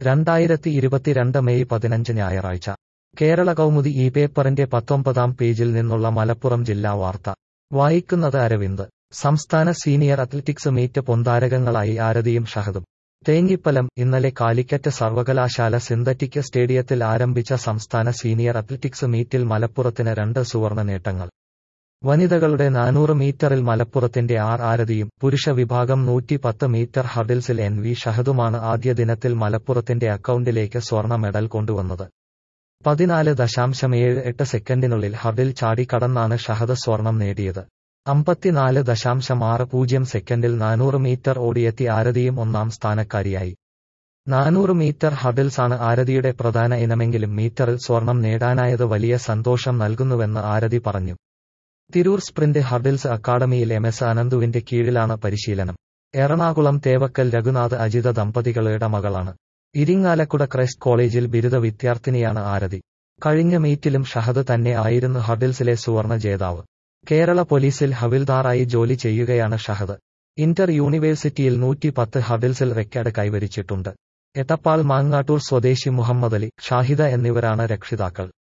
രണ്ടായിരത്തി ഇരുപത്തിരണ്ട് മെയ് പതിനഞ്ച് ഞായറാഴ്ച കേരള കൗമുദി ഈ പേപ്പറിന്റെ പത്തൊമ്പതാം പേജിൽ നിന്നുള്ള മലപ്പുറം ജില്ലാ വാർത്ത വായിക്കുന്നത് അരവിന്ദ് സംസ്ഥാന സീനിയർ അത്ലറ്റിക്സ് മീറ്റ് പൊന്താരകങ്ങളായി ആരതിയും ഷഹദും തേഞ്ഞിപ്പലം ഇന്നലെ കാലിക്കറ്റ് സർവകലാശാല സിന്തറ്റിക് സ്റ്റേഡിയത്തിൽ ആരംഭിച്ച സംസ്ഥാന സീനിയർ അത്ലറ്റിക്സ് മീറ്റിൽ മലപ്പുറത്തിന് രണ്ട് സുവർണ നേട്ടങ്ങൾ വനിതകളുടെ നാനൂറ് മീറ്ററിൽ മലപ്പുറത്തിന്റെ ആർ ആരതിയും പുരുഷ വിഭാഗം നൂറ്റി പത്ത് മീറ്റർ ഹഡിൽസിൽ എൻ വി ഷഹദുമാണ് ആദ്യ ദിനത്തിൽ മലപ്പുറത്തിന്റെ അക്കൗണ്ടിലേക്ക് സ്വർണ്ണ മെഡൽ കൊണ്ടുവന്നത് പതിനാല് ദശാംശം ഏഴ് എട്ട് സെക്കൻഡിനുള്ളിൽ ഹഡിൽ ചാടി കടന്നാണ് ഷഹദ് സ്വർണം നേടിയത് അമ്പത്തിനാല് ദശാംശം ആറ് പൂജ്യം സെക്കൻഡിൽ നാനൂറ് മീറ്റർ ഓടിയെത്തി ആരതിയും ഒന്നാം സ്ഥാനക്കാരിയായി നാനൂറ് മീറ്റർ ഹഡിൽസാണ് ആരതിയുടെ പ്രധാന ഇനമെങ്കിലും മീറ്ററിൽ സ്വർണം നേടാനായത് വലിയ സന്തോഷം നൽകുന്നുവെന്ന് ആരതി പറഞ്ഞു തിരൂർ സ്പ്രിന്റ് ഹഡിൽസ് അക്കാദമിയിൽ എം എസ് അനന്തുവിന്റെ കീഴിലാണ് പരിശീലനം എറണാകുളം തേവക്കൽ രഘുനാഥ് അജിത ദമ്പതികളുടെ മകളാണ് ഇരിങ്ങാലക്കുട ക്രൈസ്റ്റ് കോളേജിൽ ബിരുദ വിദ്യാർത്ഥിനിയാണ് ആരതി കഴിഞ്ഞ മീറ്റിലും ഷഹദ് തന്നെ ആയിരുന്നു ഹഡിൽസിലെ സുവർണ ജേതാവ് കേരള പോലീസിൽ ഹവിൽദാറായി ജോലി ചെയ്യുകയാണ് ഷഹദ് ഇന്റർ യൂണിവേഴ്സിറ്റിയിൽ നൂറ്റി പത്ത് ഹഡിൽസിൽ റെക്കോർഡ് കൈവരിച്ചിട്ടുണ്ട് എട്ടപ്പാൾ മാങ്ങാട്ടൂർ സ്വദേശി മുഹമ്മദ് അലി ഷാഹിദ എന്നിവരാണ് രക്ഷിതാക്കൾ